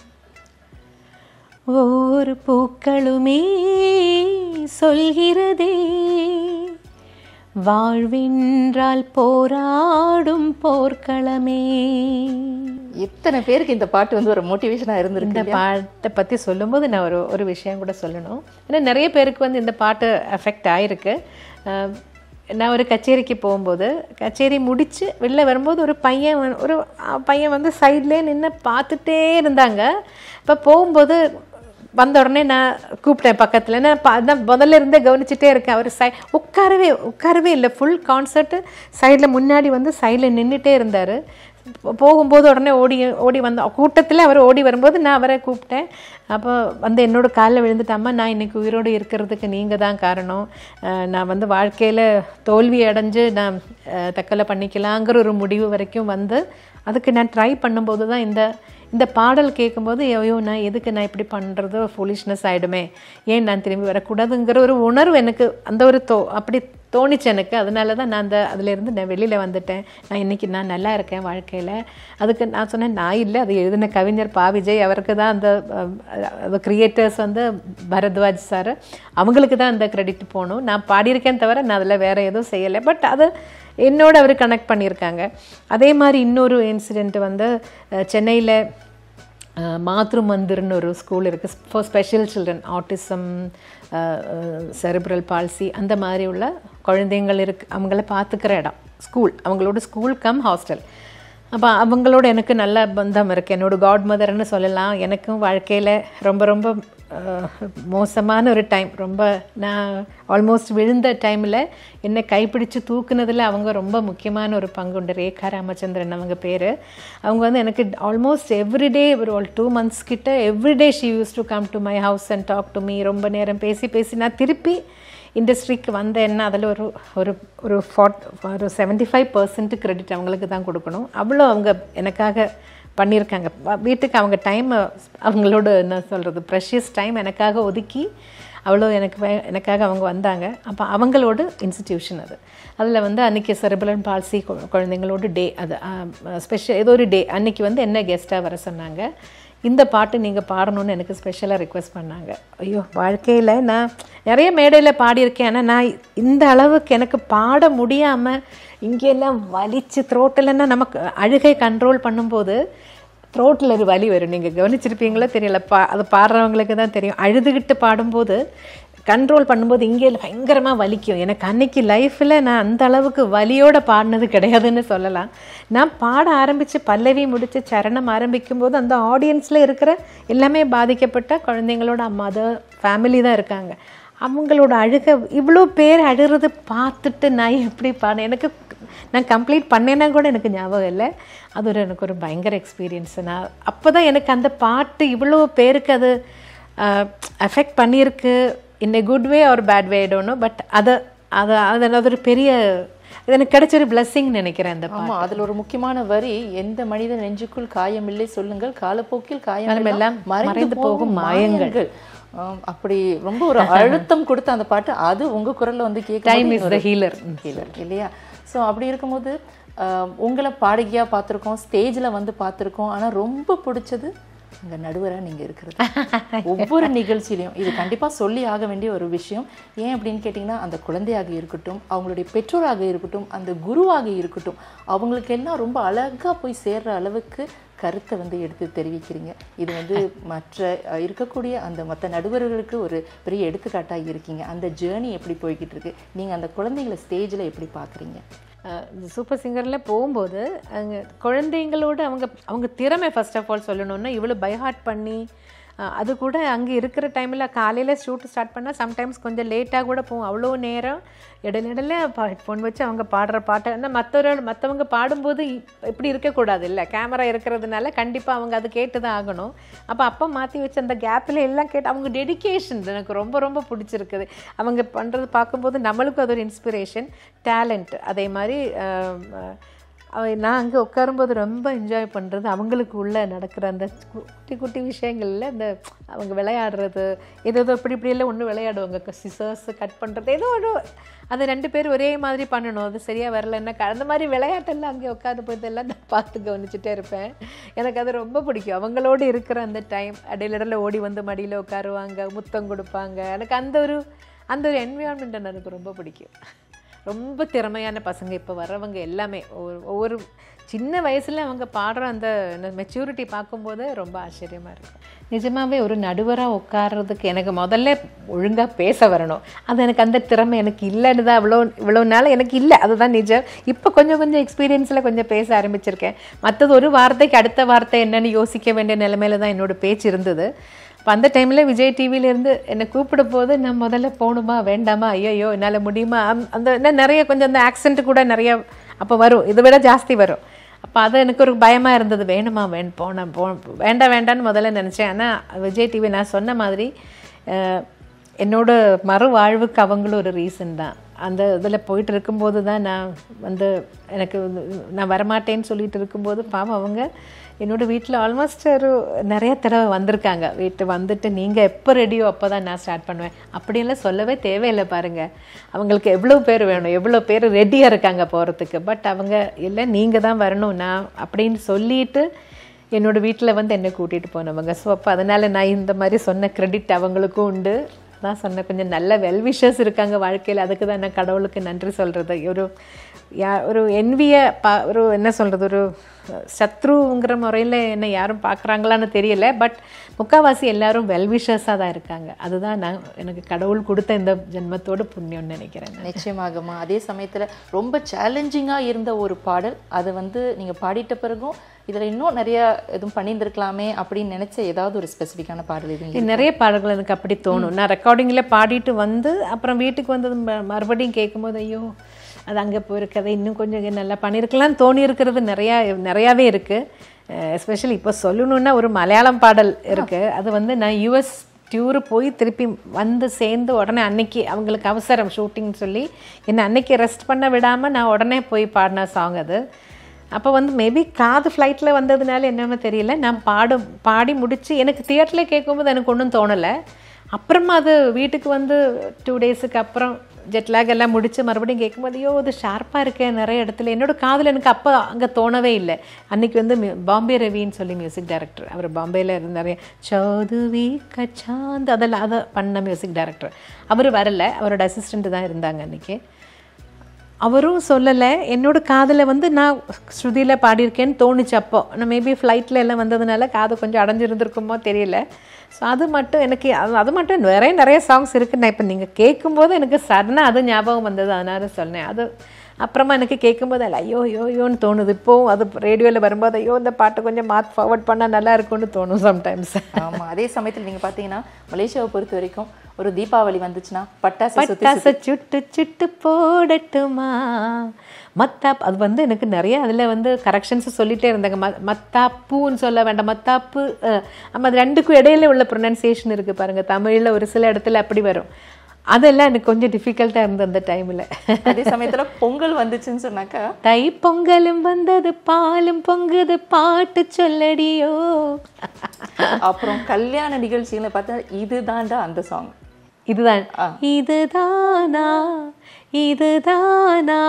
ஒவ்வொரு பூக்களுமே சொல்கிறதே வாழ்வென்றால் போராடும் போர்க்களமே எத்தனை பேருக்கு இந்த பாட்டு வந்து ஒரு மோட்டிவேஷனா இருந்திருக்கு இந்த பாட்டை பற்றி சொல்லும்போது நான் ஒரு ஒரு விஷயம் கூட சொல்லணும் ஏன்னா நிறைய பேருக்கு வந்து இந்த பாட்டு அஃபெக்ட் ஆயிருக்கு அஹ், நான் ஒரு கச்சேரிக்கு போகும்போது கச்சேரி முடித்து வெளில வரும்போது ஒரு பையன் வந்து- ஒரு அ, பையன் வந்து சைட்லேயே நின்று பார்த்துட்டே இருந்தாங்க இப்போ போகும்போது வந்த உடனே நான் கூப்பிட்டேன் பக்கத்தில் நான் பா- நான் முதல்ல இருந்தே கவனிச்சுட்டே இருக்கேன் அவர் சை உட்காரவே உட்காரவே இல்லை ஃபுல் கான்சர்ட்டு சைடில் முன்னாடி வந்து சைடில் நின்றுட்டே இருந்தார் போகும்போது உடனே ஓடி ஓடி வந்த கூட்டத்தில் அவர் ஓடி வரும்போது நான் அவரை கூப்பிட்டேன் அப்போ வந்து என்னோட காலில் விழுந்துட்டாம்மா நான் இன்னைக்கு உயிரோடு இருக்கிறதுக்கு நீங்கள் தான் காரணம் அஹ் நான் வந்து வாழ்க்கையில் தோல்வி அடைஞ்சு நான் அஹ், தற்கொலை பண்ணிக்கலாங்கிற ஒரு முடிவு வரைக்கும் வந்து அதுக்கு நான் ட்ரை பண்ணும்போது தான் இந்த இந்த பாடல் கேட்கும்போது ஐயோ நான் எதுக்கு நான் இப்படி பண்ணுறது ஃபுலிஷ்னஸ் ஆகிடுமே ஏன் நான் திரும்பி வரக்கூடாதுங்கிற ஒரு உணர்வு எனக்கு அந்த ஒரு தோ அப்படி தோணுச்சு எனக்கு அதனால தான் நான் அந்த அதுலேருந்து நான் வெளியில் வந்துட்டேன் நான் இன்னைக்கு நான் நல்லா இருக்கேன் வாழ்க்கையில் அதுக்கு நான் சொன்னேன் நான் இல்லை அது எழுதின கவிஞர் பா விஜய் அவருக்கு தான் அந்த அந்த கிரியேட்டர்ஸ் வந்து பரத்வாஜ் சார் அவங்களுக்கு தான் அந்த கிரெடிட் போகணும் நான் பாடியிருக்கேன் தவிர நான் அதில் வேறு எதுவும் செய்யலை பட் அது என்னோட அவர் கனெக்ட் பண்ணியிருக்காங்க அதே மாதிரி இன்னொரு இன்சிடெண்ட் வந்து சென்னையில் மாத்ரு மந்திர்னு ஒரு ஸ்கூல் இருக்குது for special children autism cerebral palsy அந்த மாதிரி உள்ள குழந்தைங்கள் இருக்கு அவங்கள பார்த்துக்கிற இடம் ஸ்கூல் அவங்களோட ஸ்கூல் கம் ஹாஸ்டல் அப்போ அவங்களோட எனக்கு நல்ல பந்தம் இருக்குது என்னோட காட் மதர்னு சொல்லலாம் எனக்கும் வாழ்க்கையில் ரொம்ப ரொம்ப அஹ், மோசமான ஒரு டைம் ரொம்ப நான் ஆல்மோஸ்ட் விழுந்த டைமில் என்னை கைப்பிடிச்சு தூக்குனதில் அவங்க ரொம்ப முக்கியமான ஒரு பங்குண்டு ரேகா ராமச்சந்திரன் அவங்க பேர் அவங்க வந்து எனக்கு ஆல்மோஸ்ட் எவ்ரிடே ஒரு டூ மந்த்ஸ் கிட்ட everyday she used to come to my house and talk to me ரொம்ப நேரம் பேசி பேசி நான் திருப்பி இண்டஸ்ட்ரிக்கு வந்தேன்னா அதில் ஒரு ஒரு ஒரு ஃபார்ட் ஒரு செவன்ட்டி ஃபைவ் பர்சன்ட் கிரெடிட் அவங்களுக்கு தான் கொடுக்கணும் அவ்வளோ அவங்க எனக்காக பண்ணியிருக்காங்க வ- வீட்டுக்கு அவங்க டைம் அவங்களோட என்ன சொல்கிறது ப்ரெஷியஸ் டைம் எனக்காக ஒதுக்கி அவ்வளோ எனக்கு வே- எனக்காக அவங்க வந்தாங்க அப்போ அவங்களோட இன்ஸ்டிடியூஷன் அது அதில் வந்து அன்றைக்கி செரிபலன் பால்சி குழந்தைங்களோட டே அது ஸ்பெஷல் ஏதோ ஒரு டே அன்னைக்கு வந்து என்ன கெஸ்ட்டாக வர சொன்னாங்க இந்த பாட்டு நீங்கள் பாடணும்னு எனக்கு ஸ்பெஷலாக ரெக்வெஸ்ட் பண்ணாங்க ஐயோ வாழ்க்கையில் நான் நிறைய மேடையில் பாடியிருக்கேன் ஆனால் நான் இந்த அளவுக்கு எனக்கு பாட முடியாமல் இங்கெல்லாம் வலிச்சு த்ரோட்டில்னா நமக்கு அழுகை கண்ட்ரோல் பண்ணும்போது த்ரோட்டில் ஒரு வலி வரும் நீங்கள் கவனிச்சிருப்பீங்களோ தெரியல பா அது பாடுறவங்களுக்கு தான் தெரியும் அழுதுகிட்டு பாடும்போது கண்ட்ரோல் பண்ணும்போது இங்கே பயங்கரமாக வலிக்கும் எனக்கு அன்னைக்கு லைஃப்பில் நான் அந்த அளவுக்கு வலியோட பாடினது கிடையாதுன்னு சொல்லலாம் நான் பாட ஆரம்பித்து பல்லவி முடித்து சரணம் ஆரம்பிக்கும் போது அந்த ஆடியன்ஸில் இருக்கிற எல்லாமே பாதிக்கப்பட்ட குழந்தைங்களோட மதர் ஃபேமிலி தான் இருக்காங்க அவங்களோட அழுக இவ்வளோ பேர் அழுகிறது பார்த்துட்டு நான் எப்படி பாடினேன் எனக்கு நான் கம்ப்ளீட் பண்ணேன்னா கூட எனக்கு ஞாபகம் இல்லை அது ஒரு எனக்கு ஒரு பயங்கர எக்ஸ்பீரியன்ஸ் நான் அப்போ தான் எனக்கு அந்த பாட்டு இவ்வளோ பேருக்கு அது அஃபெக்ட் பண்ணியிருக்கு in a good way or bad way dunno but அதை அது அது அது ஒரு பெரிய இது எனக்கு கிடைச்ச ஒரு blessing நினைக்கிறேன் அந்த ஆமா அதுல ஒரு முக்கியமான வரி எந்த மனித நெஞ்சுக்குள் காயமில்லை சொல்லுங்கள் காலப்போக்கில் காயம் காலமெல்லாம் எல்லாம் மறைந்து மறைந்து போகும் போகும் மாயங்கள் ஆம், அப்படி ரொம்ப ஒரு அழுத்தம் கொடுத்த அந்த பாட்டு அது உங்க குரல்ல வந்து கேட்க time is the healer healer இல்லையா ஸோ அப்படி இருக்கும்போது ஆஹ், உங்களை பாடகியா பார்த்துருக்கோம் ஸ்டேஜில் வந்து பார்த்துருக்கோம் ஆனா ரொம்ப பிடிச்சது அங்க நடுவரா நீங்க இருக்கிறது ஒவ்வொரு நிகழ்ச்சியிலையும் இது கண்டிப்பா சொல்லி ஆக வேண்டிய ஒரு விஷயம் ஏன் அப்படின்னு கேட்டிங்கன்னா அந்த குழந்தையாக இருக்கட்டும் அவங்களுடைய பெற்றோராக இருக்கட்டும் அந்த குருவாக இருக்கட்டும் அவங்களுக்கு எல்லாம் ரொம்ப அழகா போய் சேர்ற அளவுக்கு கருத்தை வந்து எடுத்து தெரிவிக்கிறீங்க இது வந்து மற்ற அஹ், இருக்கக்கூடிய அந்த மற்ற நடுவர்களுக்கு ஒரு பெரிய எடுத்துக்காட்டாக இருக்கீங்க அந்த ஜேர்னி எப்படி போய்கிட்டு இருக்கு நீங்க அந்த குழந்தைங்களை ஸ்டேஜில் எப்படி பார்க்குறீங்க சூப்பர் சிங்கரில் போகும்போது அங்கே குழந்தைங்களோட அவங்க அவங்க திறமை ஃபர்ஸ்ட் ஆஃப் ஆல் சொல்லணும்னா இவ்வளோ பைஹார்ட் பண்ணி அஹ், அது கூட அங்கே இருக்கிற டைமில் காலையில் ஷூட் ஸ்டார்ட் பண்ணால் சம்டைம்ஸ் கொஞ்சம் லேட்டாக கூட போகும் அவ்வளோ நேரம் இடையில இடையில ஹெட்ஃபோன் வச்சு அவங்க பாடுற பாட்டை ஆனால் மற்றவர்கள் மற்றவங்க பாடும்போது இப்- இப்படி இருக்கக்கூடாது இல்லை கேமரா இருக்கிறதுனால கண்டிப்பாக அவங்க அது கேட்டு தான் ஆகணும் அப்போ அப்பா மாற்றி வச்சு அந்த கேப்பில் எல்லாம் கேட்டு அவங்க டெடிகேஷன் எனக்கு ரொம்ப ரொம்ப பிடிச்சிருக்குது அவங்க பண்ணுறது பார்க்கும்போது நம்மளுக்கும் அது ஒரு இன்ஸ்பிரேஷன் டேலண்ட் அதே மாதிரி ஆம், அவ நான் அங்கே உட்காரும்போது ரொம்ப என்ஜாய் பண்ணுறது அவங்களுக்கு உள்ளே நடக்கிற அந்த குட்டி குட்டி விஷயங்கள்ல அந்த அவங்க விளையாடுறது ஏதோ ஏதோ இப்படி இப்படி எல்லாம் ஒன்று விளையாடுவாங்க சிசர்ஸ் கட் பண்ணுறது ஏதோ ஒரு அது ரெண்டு பேரும் ஒரே மாதிரி பண்ணணும் அது சரியாக வரலன்னா க- அந்த மாதிரி விளையாட்டெல்லாம் அங்கே உட்காந்து போயதெல்லாம் நான் பார்த்து கவனிச்சுட்டே இருப்பேன் எனக்கு அது ரொம்ப பிடிக்கும் அவங்களோடு இருக்கிற அந்த டைம் இடையில இடையில ஓடி வந்து மடியில் உட்காருவாங்க முத்தம் கொடுப்பாங்க எனக்கு அந்த ஒரு அந்த ஒரு என்விரான்மெண்ட் எனக்கு ரொம்ப பிடிக்கும் ரொம்ப திறமையான பசங்க இப்போ வர்றவங்க எல்லாமே ஒவ்வொரு- ஒவ்வொரு சின்ன வயசில் அவங்க பாடுற அந்த மெச்சூரிட்டி பார்க்கும்போது ரொம்ப ஆச்சரியமாக இருக்கும் நிஜமாவே ஒரு நடுவராக உட்கார்றதுக்கு எனக்கு முதல்ல ஒழுங்காக பேச வரணும் அது எனக்கு அந்த திறமை எனக்கு இல்லைன்னு தான் இவ்வளோ இவ்வளோ நாள் எனக்கு இல்லை அதுதான் நிஜம் இப்போ கொஞ்சம் கொஞ்சம் எக்ஸ்பீரியன்ஸில் கொஞ்சம் பேச ஆரம்பிச்சிருக்கேன் மற்றது ஒரு வார்த்தைக்கு அடுத்த வார்த்தை என்னன்னு யோசிக்க வேண்டிய நிலைமையில தான் என்னோட பேச்சு இருந்தது அப்போ அந்த டைமில் விஜய் டிவிலேருந்து என்னை கூப்பிட போது நான் முதல்ல போகணுமா வேண்டாமா ஐயோ என்னால் முடியுமா அம்- அந்த என்ன நிறைய கொஞ்சம் அந்த ஆக்சென்ட் கூட நிறைய அப்போ வரும் இதை விட ஜாஸ்தி வரும் அப்போ அது எனக்கு ஒரு பயமாக இருந்தது வேணுமா வேண் போனேன் போ வேண்டாம் வேண்டான்னு முதல்ல நினச்சேன் ஆனால் விஜய் டிவி நான் சொன்ன மாதிரி அஹ், என்னோட மறு வாழ்வுக்கு அவங்களும் ஒரு ரீசன் தான் அந்த இதில் போயிட்டு இருக்கும்போது தான் நான் வந்து எனக்கு வந்து நான் வரமாட்டேன்னு சொல்லிட்டு இருக்கும்போது பாவம் அவங்க என்னோட வீட்டில் ஆல்மோஸ்ட் ஒரு நிறைய தடவை வந்திருக்காங்க வீட்டு வந்துட்டு நீங்கள் எப்போ ரெடியோ அப்போ தான் நான் ஸ்டார்ட் பண்ணுவேன் அப்படியெல்லாம் சொல்லவே தேவையில்லை பாருங்கள் அவங்களுக்கு எவ்வளோ பேர் வேணும் எவ்வளோ பேர் ரெடியாக இருக்காங்க போகிறதுக்கு பட் அவங்க இல்லை நீங்கள் தான் வரணும் நான் அப்படின்னு சொல்லிட்டு என்னோட வீட்டில் வந்து என்னை கூட்டிகிட்டு போனவங்க ஸோ அப்போ அதனால் நான் இந்த மாதிரி சொன்ன கிரெடிட் அவங்களுக்கும் உண்டு தான் சொன்னேன் கொஞ்சம் நல்ல வெல்விஷர்ஸ் இருக்காங்க வாழ்க்கையில் அதுக்கு தான் நான் கடவுளுக்கு நன்றி சொல்கிறது ஒரு யா ஒரு என்விய பா ஒரு என்ன சொல்கிறது ஒரு சத்ருங்கிற முறையில் என்ன யாரும் பார்க்குறாங்களான்னு தெரியல பட் முக்கால்வாசி எல்லாரும் வெல்விஷர்ஸாக தான் இருக்காங்க அதுதான் நான் எனக்கு கடவுள் கொடுத்த இந்த ஜென்மத்தோட புண்ணியம்னு நினைக்கிறேன் நான். நிச்சயமாகமா அதே சமயத்துல ரொம்ப சேலஞ்சிங்கா இருந்த ஒரு பாடல் அது வந்து நீங்க பாடிட்ட பிறகும் இதுல இன்னும் நிறைய எதுவும் பண்ணியிருந்திருக்கலாமே அப்படின்னு நினைச்ச ஏதாவது ஒரு ஸ்பெசிஃபிக்கான பாடல் இது இது நிறைய பாடல்கள் எனக்கு அப்படி தோணும் நான் ரெக்கார்டிங்கில் பாடிட்டு வந்து அப்புறம் வீட்டுக்கு வந்து ம- மறுபடியும் கேட்கும்போது ஐயோ அது அங்கே போயிருக்கதை இன்னும் கொஞ்சம் இங்க நல்லா பண்ணியிருக்கலாம்னு தோணி இருக்கிறது நிறையா நிறையாவே இருக்குது எஸ்பெஷலி இப்போ சொல்லணுன்னா ஒரு மலையாளம் பாடல் இருக்குது அது வந்து நான் யூஎஸ் டூரு போய் திருப்பி வந்து சேர்ந்து உடனே அன்னைக்கு அவங்களுக்கு அவசரம் ஷூட்டிங் சொல்லி என்னை அன்னைக்கு ரெஸ்ட் பண்ண விடாமல் நான் உடனே போய் பாடின சாங் அது அப்போ வந்து மேபி காது ஃப்ளைட்டில் வந்ததுனால என்னன்னு தெரியல நான் பாடும் பாடி முடித்து எனக்கு தியேட்டரில் கேட்கும்போது எனக்கு ஒன்றும் தோணலை அப்புறமா அது வீட்டுக்கு வந்து டூ டேஸுக்கு அப்புறம் ஜெட்லாக் எல்லாம் முடித்து மறுபடியும் கேட்கும்போது ஐயோ இது ஷார்ப்பாக இருக்கே நிறைய இடத்துல என்னோட காதில் எனக்கு அப்போ அங்கே தோணவே இல்லை அன்னைக்கு வந்து mu- பாம்பே ரவின்னு சொல்லி மியூசிக் டைரக்டர் அவர் பாம்பேயில் இருந்து நிறைய சௌதுவி கச்சாந்த் அதெல்லாம் அதை பண்ண மியூசிக் டைரக்டர் அவர் வரல அவரோட அசிஸ்டண்ட் தான் இருந்தாங்க அன்றைக்கி அவரும் சொல்லலை என்னோட காதில் வந்து நான் ஸ்ருதியில் பாடியிருக்கேன்னு தோணுச்சு அப்போ நான் மேபி ஃப்ளைட்டில் எல்லாம் வந்ததுனால காது கொஞ்சம் அடைஞ்சிருந்திருக்குமோ தெரியல ஸோ அது மட்டும் எனக்கு அது அது மட்டும் நிறைய நிறைய சாங்ஸ் இருக்குது நான் இப்போ நீங்கள் கேட்கும்போது எனக்கு சடனாக அது ஞாபகம் வந்தது அதனால சொன்னேன் அது அப்புறமா எனக்கு கேட்கும்போது அல்ல ஐயோ ஐயோ ஐயோன்னு தோணுது இப்போவும் அது ரேடியோவில் வரும்போது ஐயோ இந்த பாட்டு கொஞ்சம் மாத் ஃபார்வர்ட் பண்ணால் நல்லா இருக்கும்னு தோணும் சம்டைம்ஸ் ஆமா அதே சமயத்துல நீங்க பாத்தீங்கன்னா மலேசியாவை பொறுத்த வரைக்கும் ஒரு தீபாவளி வந்துச்சுன்னா பட்டாசு சுத்தி பட்டாச சுட்டு சுட்டு போடட்டுமா மத்தாப் அது வந்து எனக்கு நிறைய அதில் வந்து கரெக்ஷன்ஸ் சொல்லிட்டே இருந்தாங்க ம மத்தாப்புன்னு சொல்ல வேண்டாம் மத்தாப்பு அஹ், ஆமா அது ரெண்டுக்கும் இடையில உள்ள ப்ரொனன்சியேஷன் இருக்குது பாருங்க தமிழில் ஒரு சில இடத்துல அப்படி வரும் அதெல்லாம் எனக்கு கொஞ்சம் டிஃபிகல்ட்டாக இருந்தது அந்த டைமில் அதே சமயத்துல பொங்கல் வந்துச்சுன்னு சொன்னாக்கா தை பொங்கலும் வந்தது பாலும் பொங்குது பாட்டு சொல்லடியோ அப்புறம் கல்யாண நிகழ்ச்சிகளை பார்த்தா இதுதான்டா அந்த சாங் இதுதான் இதுதானா இதுதானா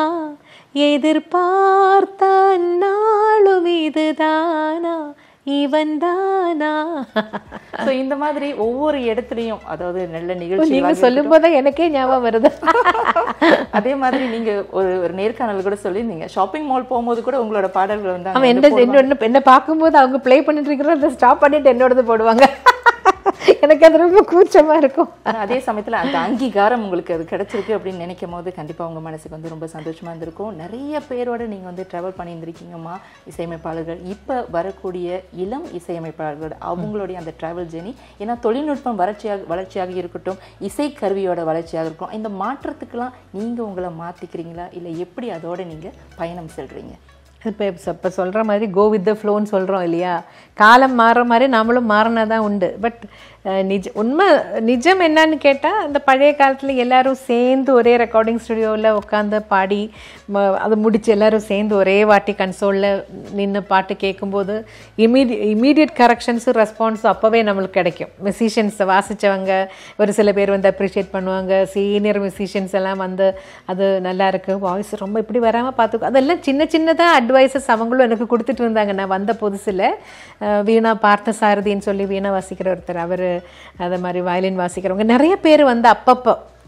எதிர்பார்த்த நாளும் இதுதானா இவன் தானா ஸோ இந்த மாதிரி ஒவ்வொரு இடத்துலையும் அதாவது நல்ல நிகழ்ச்சி நீங்க சொல்லும் போதே எனக்கே ஞாபகம் வருது அதே மாதிரி நீங்க ஒரு ஒரு நேர்காணல் கூட சொல்லியிருந்தீங்க ஷாப்பிங் மால் போகும்போது கூட உங்களோட பாடல்கள் வந்து அவன் அங்க என்ன என்ன என்ன பார்க்கும்போது அவங்க ப்ளே பண்ணிட்டு இருக்கிறத ஸ்டாப் பண்ணிட்டு என்னோடது போடுவாங்க எனக்கு அது ரொம்ப கூச்சமா இருக்கும் ஆனா அதே சமயத்துல அந்த அங்கீகாரம் உங்களுக்கு அது கிடைச்சிருக்கு அப்படின்னு நினைக்கும் போது கண்டிப்பா உங்க மனசுக்கு வந்து ரொம்ப சந்தோஷமா இருந்திருக்கும் நிறைய பேரோட நீங்க வந்து டிராவல் பண்ணியிருந்திருக்கீங்கம்மா இசையமைப்பாளர்கள் இப்ப வரக்கூடிய இளம் இசையமைப்பாளர்கள் அவங்களுடைய அந்த டிராவல் ஜேர்னி ஏன்னா தொழில்நுட்பம் வளர்ச்சியாக வளர்ச்சியாக இருக்கட்டும் இசை கருவியோட வளர்ச்சியாக இருக்கும் இந்த மாற்றத்துக்கெல்லாம் நீங்க உங்களை மாத்திக்கிறீங்களா இல்ல எப்படி அதோட நீங்க பயணம் செல்றீங்க இப்போ இப்போ சொல்கிற மாதிரி கோ வித் த ஃப்ளோன்னு சொல்கிறோம் இல்லையா காலம் மாறுற மாதிரி நாமளும் மாறினா தான் உண்டு பட் நிஜ உண்மை நிஜம் என்னன்னு கேட்டால் அந்த பழைய காலத்தில் எல்லாரும் சேர்ந்து ஒரே ரெக்கார்டிங் ஸ்டுடியோவில் உட்காந்து பாடி ம- அது முடிச்சு எல்லாரும் சேர்ந்து ஒரே வாட்டி கன்சோலில் நின்று பாட்டு கேட்கும்போது இமீடி இமீடியட் கரெக்ஷன்ஸும் ரெஸ்பான்ஸும் அப்போவே நம்மளுக்கு கிடைக்கும் மியூசிஷியன்ஸ் வாசித்தவங்க ஒரு சில பேர் வந்து அப்ரிஷியேட் பண்ணுவாங்க சீனியர் மியூசிஷியன்ஸ் எல்லாம் வந்து அது நல்லா இருக்கு வாய்ஸ் ரொம்ப இப்படி வராமல் பார்த்துக்கோ அதெல்லாம் சின்ன சின்னதாக அட்வைசஸ் அவங்களும் எனக்கு கொடுத்துட்டு இருந்தாங்க நான் வந்த புதுசில் வீணா பார்த்த சாரதின்னு சொல்லி வீணா வாசிக்கிற ஒருத்தர் அவர் அதை மாதிரி வயலின் வாசிக்கிறவங்க நிறைய பேர் வந்து அப்பப்போ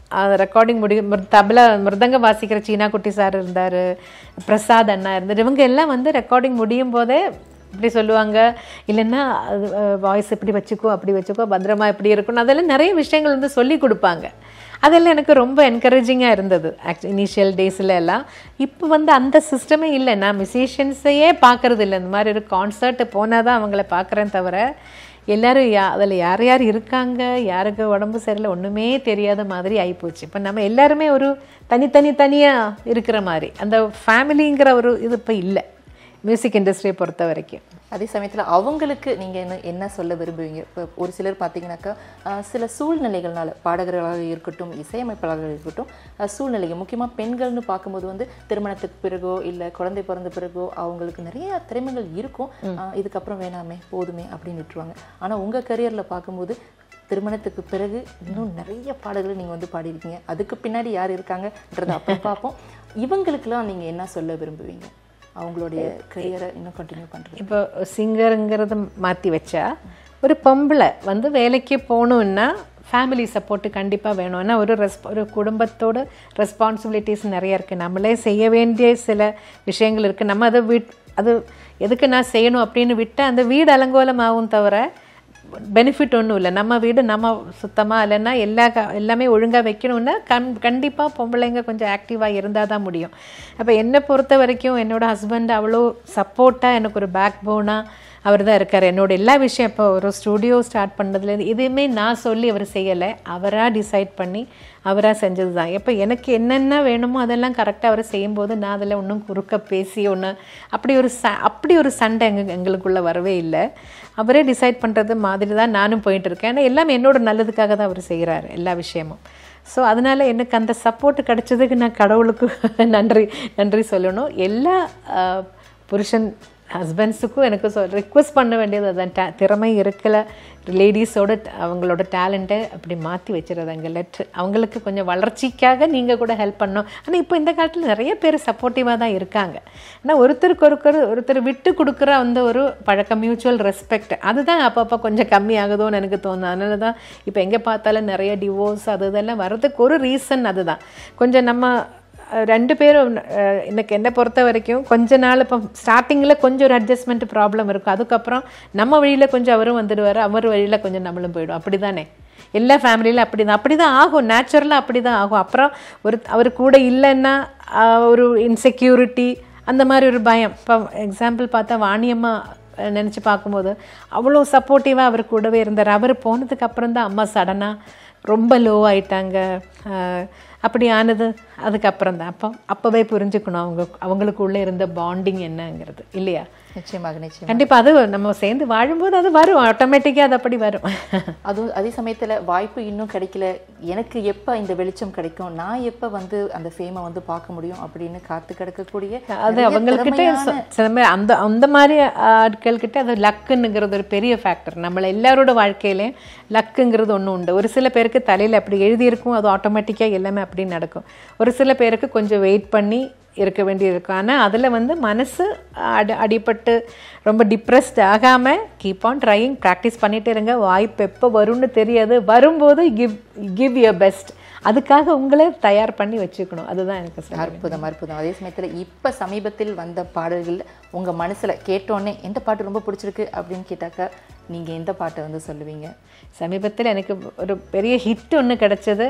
ரெக்கார்டிங் முடியும் மிரு- தபலா மிருதங்கம் வாசிக்கிற சீனா குட்டி சார் இருந்தார் பிரசாத் அண்ணா இருந்தார் இவங்க எல்லாம் வந்து ரெக்கார்டிங் முடியும் போதே இப்படி சொல்லுவாங்க இல்லைன்னா வாய்ஸ் இப்படி வச்சுக்கோ அப்படி வச்சுக்கோ பத்திரமா இப்படி இருக்கணும் அதெல்லாம் நிறைய விஷயங்கள் வந்து சொல்லி கொடுப்பாங்க அதெல்லாம் எனக்கு ரொம்ப என்கரேஜிங்காக இருந்தது ஆக்சுவலி இனிஷியல் டேஸில் எல்லாம் இப்போ வந்து அந்த சிஸ்டமே இல்லை நான் மியூசிஷியன்ஸையே பார்க்கறது இல்லை இந்த மாதிரி ஒரு கான்சர்ட் போனால் தான் அவங்கள பார்க்குறேன் தவிர எல்லாரும் யா அதில் யார் யார் இருக்காங்க யாருக்கு உடம்பு சரியில்லை ஒன்றுமே தெரியாத மாதிரி ஆகிப்போச்சு இப்போ நம்ம எல்லாருமே ஒரு தனித்தனி தனியாக இருக்கிற மாதிரி அந்த ஃபேமிலிங்கிற ஒரு இது இப்போ இல்லை மியூசிக் இண்டஸ்ட்ரியை பொறுத்த வரைக்கும் அதே சமயத்தில் அவங்களுக்கு நீங்கள் என்ன என்ன சொல்ல விரும்புவீங்க இப்போ ஒரு சிலர் பார்த்தீங்கன்னாக்கா ஆஹ், சில சூழ்நிலைகள்னால பாடகர்களாக இருக்கட்டும் இசையமைப்பாளர்கள் இருக்கட்டும் ஆஹ், சூழ்நிலைகள் முக்கியமாக பெண்கள்னு பார்க்கும்போது வந்து திருமணத்துக்கு பிறகோ இல்லை குழந்தை பிறந்த பிறகோ அவங்களுக்கு நிறைய திறமைகள் இருக்கும் ஆஹ், இதுக்கப்புறம் வேணாமே போதுமே அப்படின்னு விட்டுருவாங்க ஆனால் உங்கள் கரியரில் பார்க்கும்போது திருமணத்துக்கு பிறகு இன்னும் நிறைய பாடல்கள் நீங்கள் வந்து பாடியிருக்கீங்க அதுக்கு பின்னாடி யார் இருக்காங்கன்றதை அப்புறம் பார்ப்போம் இவங்களுக்கெல்லாம் நீங்கள் என்ன சொல்ல விரும்புவீங்க அவங்களுடைய கரியரை இன்னும் கண்டினியூ பண்ணுறது இப்போ சிங்கருங்கிறத மாற்றி வச்சா ஒரு பொம்பளை வந்து வேலைக்கு போகணுன்னா ஃபேமிலி சப்போர்ட்டு கண்டிப்பாக வேணும் ஏன்னா ஒரு ரெஸ்ப் ஒரு குடும்பத்தோட ரெஸ்பான்சிபிலிட்டிஸ் நிறைய இருக்குது நம்மளே செய்ய வேண்டிய சில விஷயங்கள் இருக்குது நம்ம அதை விட் அது எதுக்கு நான் செய்யணும் அப்படின்னு விட்டால் அந்த வீடு அலங்கோலம் ஆகும் தவிர பெனிஃபிட் ஒன்றும் இல்லை நம்ம வீடு நம்ம சுத்தமாக இல்லைன்னா எல்லா க எல்லாமே ஒழுங்காக வைக்கணும்னா கண் கண்டிப்பாக பொம்பளைங்க கொஞ்சம் ஆக்டிவாக இருந்தால் தான் முடியும் அப்போ என்னை பொறுத்த வரைக்கும் என்னோட ஹஸ்பண்ட் அவ்வளோ சப்போர்ட்டாக எனக்கு ஒரு பேக் போனாக அவர் தான் இருக்கார் என்னோட எல்லா விஷயம் இப்போ ஒரு ஸ்டூடியோ ஸ்டார்ட் பண்ணதுலேருந்து எதுவுமே நான் சொல்லி அவர் செய்யலை அவராக டிசைட் பண்ணி அவராக செஞ்சது தான் இப்போ எனக்கு என்னென்ன வேணுமோ அதெல்லாம் கரெக்டாக அவர் செய்யும்போது நான் அதில் ஒன்றும் குறுக்க பேசி ஒன்று அப்படி ஒரு ச அப்படி ஒரு சண்டை எங்க எங்களுக்குள்ளே வரவே இல்லை அவரே டிசைட் பண்ணுறது மாதிரி தான் நானும் போயிட்டு இருக்கேன் ஏன்னா எல்லாமே என்னோட நல்லதுக்காக தான் அவர் செய்கிறாரு எல்லா விஷயமும் ஸோ அதனால் எனக்கு அந்த சப்போர்ட் கிடைச்சதுக்கு நான் கடவுளுக்கு நன்றி நன்றி சொல்லணும் எல்லா ஆஹ், புருஷன் ஹஸ்பண்ட்ஸுக்கும் எனக்கு சொல் ரிக்வெஸ்ட் பண்ண வேண்டியது அதான் ta- திறமை இருக்கல லேடிஸோட அவங்களோட டேலண்ட்டை அப்படி மாற்றி வச்சுருதாங்க லெட் அவங்களுக்கு கொஞ்சம் வளர்ச்சிக்காக நீங்கள் கூட ஹெல்ப் பண்ணணும் ஆனால் இப்போ இந்த காலத்தில் நிறைய பேர் சப்போர்ட்டிவாக தான் இருக்காங்க ஆனால் ஒருத்தருக்கு ஒருத்தர் ஒருத்தர் விட்டு கொடுக்குற அந்த ஒரு பழக்கம் மியூச்சுவல் ரெஸ்பெக்ட் அதுதான் அப்பப்போ கொஞ்சம் கம்மி ஆகுதோன்னு எனக்கு தோணுது அதனால தான் இப்போ எங்கே பார்த்தாலும் நிறைய டிவோர்ஸ் அது இதெல்லாம் வர்றதுக்கு ஒரு ரீசன் அதுதான் கொஞ்சம் நம்ம அஹ், ரெண்டு பேரும் அஹ், எனக்கு என்னை பொறுத்த வரைக்கும் கொஞ்ச நாள் இப்போ ஸ்டார்டிங்கில் கொஞ்சம் ஒரு அட்ஜஸ்ட்மெண்ட் ப்ராப்ளம் இருக்கும் அதுக்கப்புறம் நம்ம வழியில் கொஞ்சம் அவரும் வந்துடுவார் அவர் வழியில் கொஞ்சம் நம்மளும் போயிடும் அப்படி தானே எல்லா ஃபேமிலியிலும் அப்படி தான் அப்படி தான் ஆகும் நேச்சுரலாக அப்படி தான் ஆகும் அப்புறம் ஒரு அவர் கூட இல்லைன்னா ஆஹ், ஒரு இன்செக்யூரிட்டி அந்த மாதிரி ஒரு பயம் இப்போ எக்ஸாம்பிள் பார்த்தா வாணியம்மா நினச்சி பார்க்கும்போது அவ்வளோ சப்போர்ட்டிவாக அவர் கூடவே இருந்தார் அவர் போனதுக்கு அப்புறம் தான் அம்மா சடனாக ரொம்ப லோ ஆயிட்டாங்க ஆஹ், அப்படி ஆனது அதுக்கப்புறம் தான் அப்போ அப்போவே புரிஞ்சுக்கணும் அவங்க அவங்களுக்குள்ளே இருந்த பாண்டிங் என்னங்கிறது இல்லையா நிச்சயமாக நிச்சயம் கண்டிப்பாக அது நம்ம சேர்ந்து வாழும்போது அது வரும் ஆட்டோமேட்டிக்காக அது அப்படி வரும் அதுவும் அதே சமயத்தில் வாய்ப்பு இன்னும் கிடைக்கல எனக்கு எப்போ இந்த வெளிச்சம் கிடைக்கும் நான் எப்போ வந்து அந்த ஃபேமை வந்து பார்க்க முடியும் அப்படின்னு காத்து கிடக்கக்கூடிய அது நிறைய அவங்கக்கிட்ட திறமையான- சில பேர் அந்த அந்த மாதிரி ஆட்கள்கிட்ட அது லக்குங்கிறது ஒரு பெரிய ஃபேக்டர் நம்மள எல்லாரோட வாழ்க்கையிலையும் லக்குங்கிறது ஒன்று உண்டு ஒரு சில பேருக்கு தலையில் அப்படி எழுதியிருக்கும் அது ஆட்டோமேட்டிக்காக எல்லாமே அப்படி நடக்கும் ஒரு சில பேருக்கு கொஞ்சம் வெயிட் பண்ணி இருக்க வேண்டியிருக்கும் ஆனால் அதில் வந்து மனசு அடி அடிபட்டு ரொம்ப டிப்ரெஸ்ட் ஆகாமல் கீப் ஆன் ட்ரையிங் ப்ராக்டிஸ் பண்ணிட்டு இருங்க வாய்ப்பு எப்போ வரும்னு தெரியாது வரும்போது கிவ் கிவ் யர் பெஸ்ட் அதுக்காக உங்களே தயார் பண்ணி வச்சுக்கணும் அதுதான் எனக்கு சொல்ல அற்புதம் அற்புதம் அதே சமயத்தில் இப்போ சமீபத்தில் வந்த பாடல்கள் உங்கள் மனசில் கேட்டோன்னே எந்த பாட்டு ரொம்ப பிடிச்சிருக்கு அப்படின்னு கேட்டாக்கா நீங்கள் எந்த பாட்டை வந்து சொல்லுவீங்க சமீபத்தில் எனக்கு ஒரு பெரிய ஹிட் ஒன்று கிடைச்சது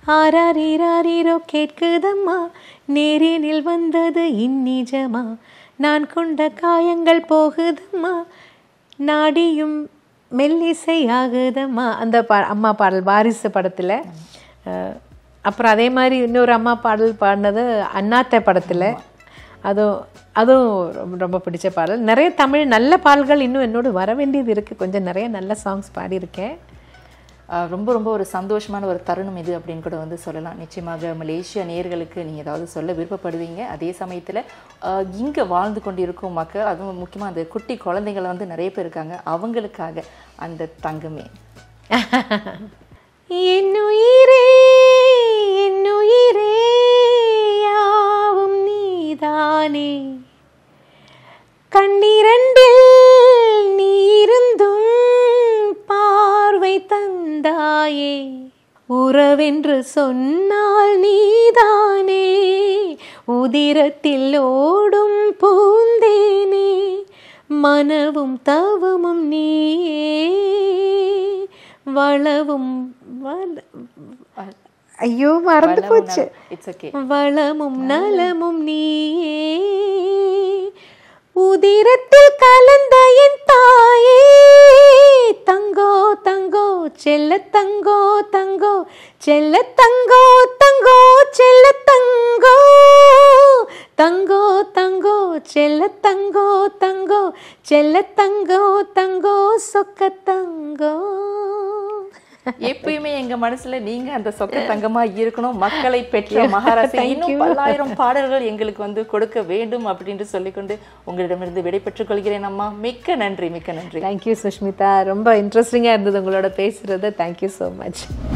ஆராரீராரீரோ கேட்குதம்மா நேரினில் வந்தது இந்நிஜமா நான் கொண்ட காயங்கள் போகுதம்மா நாடியும் மெல்லிசை ஆகுதம்மா அந்த பா அம்மா பாடல் வாரிசு படத்தில் அப்புறம் அதே மாதிரி இன்னொரு அம்மா பாடல் பாடினது அண்ணாத்த படத்தில் அதுவும் அதுவும் ரொம்ப ரொம்ப பிடிச்ச பாடல் நிறைய தமிழ் நல்ல பாடல்கள் இன்னும் என்னோடு வர வேண்டியது இருக்குது கொஞ்சம் நிறைய நல்ல சாங்ஸ் பாடியிருக்கேன் ஆஹ் ரொம்ப ரொம்ப ஒரு சந்தோஷமான ஒரு தருணம் இது அப்படின்னு கூட வந்து சொல்லலாம் நிச்சயமாக மலேசியா நேயர்களுக்கு நீங்கள் ஏதாவது சொல்ல விருப்பப்படுவீங்க அதே சமயத்தில் இங்கே வாழ்ந்து கொண்டிருக்கும் மக்கள் அதுவும் முக்கியமாக அந்த குட்டி குழந்தைகள் வந்து நிறைய பேர் இருக்காங்க அவங்களுக்காக அந்த தங்கமே என்னுயிரே என்னுயிரே யாவும் நீதானே கண்ணிரண்டில் நீருந்தும் பார்வை தந்தாயே உறவென்று சொன்னால் நீதானே உதிரத்தில் ஓடும் பூந்தேனே மனவும் தவமும் நீயே வளவும் வள- ஐயோ மறந்து போச்சு இட்ஸ் ஓகே வளமும் நலமும் நீயே உதிரத்தில் கலந்த என் தாயே தங்கோ தங்கோ செல்ல தங்கோ தங்கோ செல்ல தங்கோ தங்கோ செல்ல தங்கோ தங்கோ தங்கோ செல்ல தங்கோ தங்கோ செல்ல தங்கோ தங்கோ சொக்க தங்கோ எப்பயுமே எங்க மனசுல நீங்க அந்த சொக்க தங்கமா இருக்கணும் மக்களை பெற்ற மகாராசி இன்னும் பல்லாயிரம் பாடல்கள் எங்களுக்கு வந்து கொடுக்க வேண்டும் அப்படின்னு சொல்லிக்கொண்டு உங்களிடமிருந்து விடை பெற்றுக் கொள்கிறேன் அம்மா மிக்க நன்றி மிக்க நன்றி தேங்க்யூ சுஷ்மிதா ரொம்ப இன்ட்ரெஸ்டிங்காக இருந்தது உங்களோட பேசுறது தேங்க்யூ ஸோ மச்